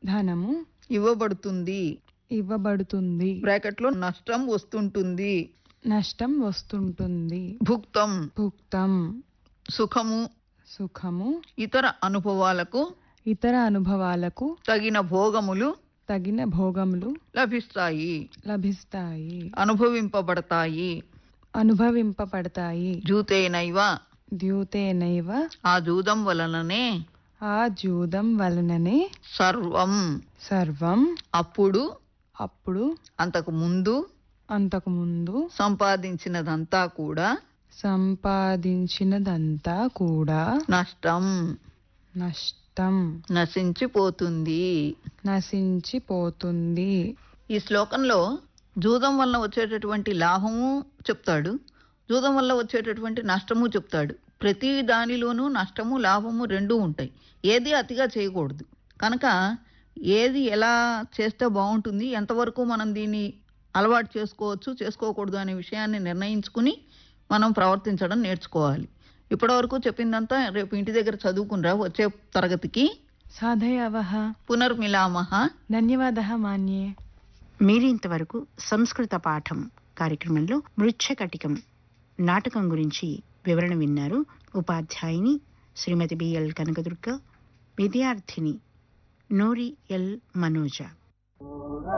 ధనము ఇవ్వబడుతుంది ఇవ్వబడుతుంది బ్రాకెట్లో నష్టం వస్తుంటుంది నష్టం వస్తుంటుంది భుక్తం భుక్తం సుఖము సుఖము ఇతర అనుభవాలకు ఇతర అనుభవాలకు తగిన భోగములు తగిన భోగములు లభిస్తాయి లభిస్తాయి అనుభవింపబడతాయి అనుభవింపబడతాయి జూతేనైవ ద్యూతేనైవ ఆ జూదం వలననే ఆ జూదం వలననే సర్వం సర్వం అప్పుడు అప్పుడు అంతకు ముందు అంతకుముందు సంపాదించినదంతా కూడా సంపాదించినదంతా కూడా నష్టం నష్టం నశించిపోతుంది నశించిపోతుంది ఈ శ్లోకంలో జూదం వల్ల వచ్చేటటువంటి లాభము చెప్తాడు జూదం వల్ల వచ్చేటటువంటి నష్టము చెప్తాడు ప్రతి దానిలోనూ నష్టము లాభము రెండూ ఉంటాయి ఏది అతిగా చేయకూడదు కనుక ఏది ఎలా చేస్తే బాగుంటుంది ఎంతవరకు మనం దీన్ని అలవాటు చేసుకోవచ్చు చేసుకోకూడదు అనే విషయాన్ని నిర్ణయించుకుని మనం ప్రవర్తించడం నేర్చుకోవాలి ఇప్పటివరకు చెప్పిందంతా రేపు ఇంటి దగ్గర చదువుకునిరా వచ్చే తరగతికి సాధయావహ పునర్మిలామహ ధన్యవాదः మాన్యే మీరింతవరకు సంస్కృత పాఠం కార్యక్రమంలో మృచ్ఛకటికం నాటకం గురించి వివరణ విన్నారు ఉపాధ్యాయుని శ్రీమతి బిఎల్ కనకదుర్గ విద్యార్థిని నూరి ఎల్ మనోజ